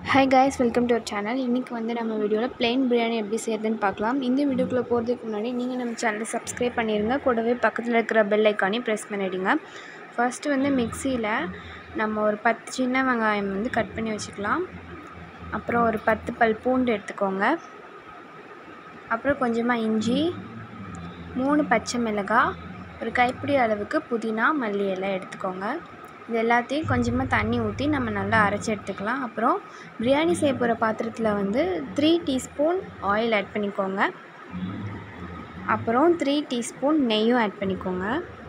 hi guys welcome to our channel இன்றைக்கி வந்து நம்ம வீடியோவில் plain பிரியாணி எப்படி செய்கிறதுன்னு பார்க்கலாம் இந்த வீடியோக்குள்ளே போகிறதுக்கு முன்னாடி நீங்கள் நம்ம சேனலை சப்ஸ்கிரைப் பண்ணிடுங்க கூடவே பக்கத்தில் இருக்கிற பெல் ஐக்கானையும் ப்ரெஸ் பண்ணிவிடுங்க ஃபர்ஸ்ட்டு வந்து மிக்சியில் நம்ம ஒரு பத்து சின்ன வெங்காயம் வந்து கட் பண்ணி வச்சுக்கலாம் அப்புறம் ஒரு பத்து பல் பூண்டு எடுத்துக்கோங்க அப்புறம் கொஞ்சமாக இஞ்சி மூணு பச்சை மிளகாய் ஒரு கைப்பிடி அளவுக்கு புதினா மல்லி எல்லாம் எடுத்துக்கோங்க இது எல்லாத்தையும் கொஞ்சமாக தண்ணி ஊற்றி நம்ம நல்லா அரைச்சி எடுத்துக்கலாம் அப்புறம் பிரியாணி செய்ய போகிற பாத்திரத்தில் வந்து த்ரீ டீஸ்பூன் ஆயில் ஆட் பண்ணிக்கோங்க அப்புறம் த்ரீ டீஸ்பூன் நெய்யும் ஆட் பண்ணிக்கோங்க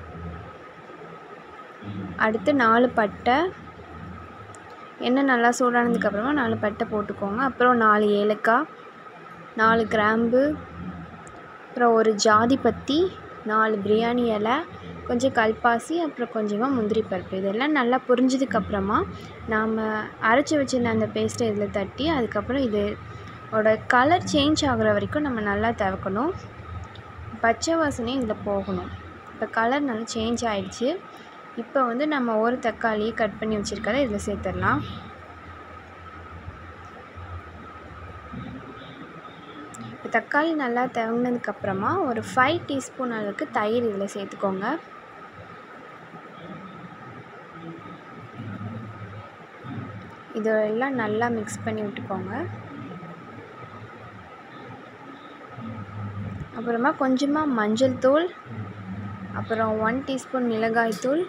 அடுத்து நாலு பட்டை எண்ணெய் நல்லா சூடானதுக்கப்புறமா நாலு பட்டை போட்டுக்கோங்க அப்புறம் நாலு ஏலக்காய் நாலு கிராம்பு அப்புறம் ஒரு ஜாதி பத்தி நாலு பிரியாணி இலை கொஞ்சம் கல்பாசி அப்புறம் கொஞ்சமாக முந்திரி பருப்பு இதெல்லாம் நல்லா புரிஞ்சதுக்கப்புறமா நாம் அரைச்சி வச்சிருந்த அந்த பேஸ்ட்டை இதில் தட்டி அதுக்கப்புறம் இது ஓட கலர் சேஞ்ச் ஆகுற வரைக்கும் நம்ம நல்லா தவக்கணும் பச்சை வாசனையும் இதில் போகணும் இப்போ கலர் நல்லா சேஞ்ச் ஆகிடுச்சு இப்போ வந்து நம்ம ஒரு தக்காளி கட் பண்ணி வச்சுருக்கதை இதில் சேர்த்துடலாம் இப்போ தக்காளி நல்லா தவங்கினதுக்கப்புறமா ஒரு ஃபைவ் டீஸ்பூன் அளவுக்கு தயிர் இதில் சேர்த்துக்கோங்க இதெல்லாம் நல்லா மிக்ஸ் பண்ணி விட்டுக்கோங்க அப்புறமா கொஞ்சமாக மஞ்சள் தூள் அப்புறம் ஒன் டீஸ்பூன் மிளகாய் தூள்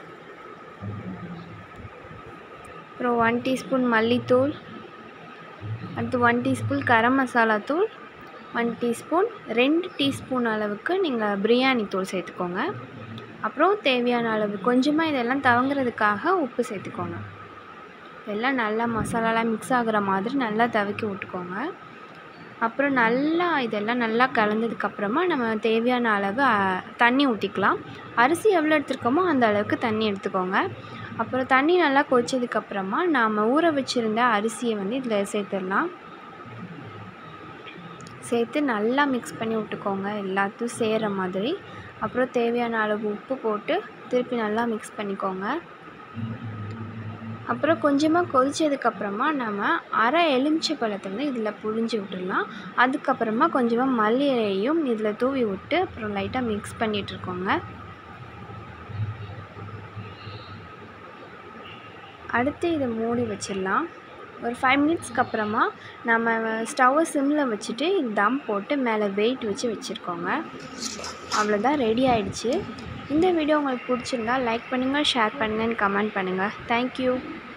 அப்புறம் ஒன் டீஸ்பூன் மல்லித்தூள் அடுத்து ஒன் டீஸ்பூன் கரம் மசாலா தூள் ஒன் டீஸ்பூன் ரெண்டு டீஸ்பூன் அளவுக்கு நீங்கள் பிரியாணி தூள் சேர்த்துக்கோங்க அப்புறம் தேவையான அளவு கொஞ்சமாக இதெல்லாம் தவங்குறதுக்காக உப்பு சேர்த்துக்கோங்க இதெல்லாம் நல்லா மசாலாலாம் மிக்ஸ் ஆகுற மாதிரி நல்லா தவக்கி விட்டுக்கோங்க அப்புறம் நல்லா இதெல்லாம் நல்லா கலந்ததுக்கப்புறமா நம்ம தேவையான அளவு தண்ணி ஊற்றிக்கலாம் அரிசி எவ்வளோ எடுத்துருக்கோமோ அந்த அளவுக்கு தண்ணி எடுத்துக்கோங்க அப்புறம் தண்ணி நல்லா கொதிச்சதுக்கப்புறமா நாம் ஊற வச்சுருந்த அரிசியை வந்து இதில் சேர்த்துடலாம் சேர்த்து நல்லா மிக்ஸ் பண்ணி விட்டுக்கோங்க எல்லாத்தையும் சேர்கிற மாதிரி அப்புறம் தேவையான அளவு உப்பு போட்டு திருப்பி நல்லா மிக்ஸ் பண்ணிக்கோங்க அப்புறம் கொஞ்சமாக கொதிச்சதுக்கப்புறமா நம்ம அரை எலுமிச்சை பழத்தை வந்து இதில் புழிஞ்சு விட்டுடலாம் அதுக்கப்புறமா கொஞ்சமாக மல்லி இலையையும் இதில் தூவி விட்டு அப்புறம் லைட்டாக மிக்ஸ் பண்ணிகிட்ருக்கோங்க அடுத்து இதை மூடி வச்சிடலாம் ஒரு ஃபைவ் மினிட்ஸ்க்கு அப்புறமா நம்ம ஸ்டவ்வை சிம்மில் வச்சுட்டு தம் போட்டு மேலே வெயிட் வச்சு வச்சுருக்கோங்க அவ்வளோதான் ரெடி ஆயிடுச்சு இந்த வீடியோ உங்களுக்கு பிடிச்சிருந்தா லைக் பண்ணுங்கள் ஷேர் பண்ணுங்கள் கமெண்ட் பண்ணுங்கள் தேங்க்யூ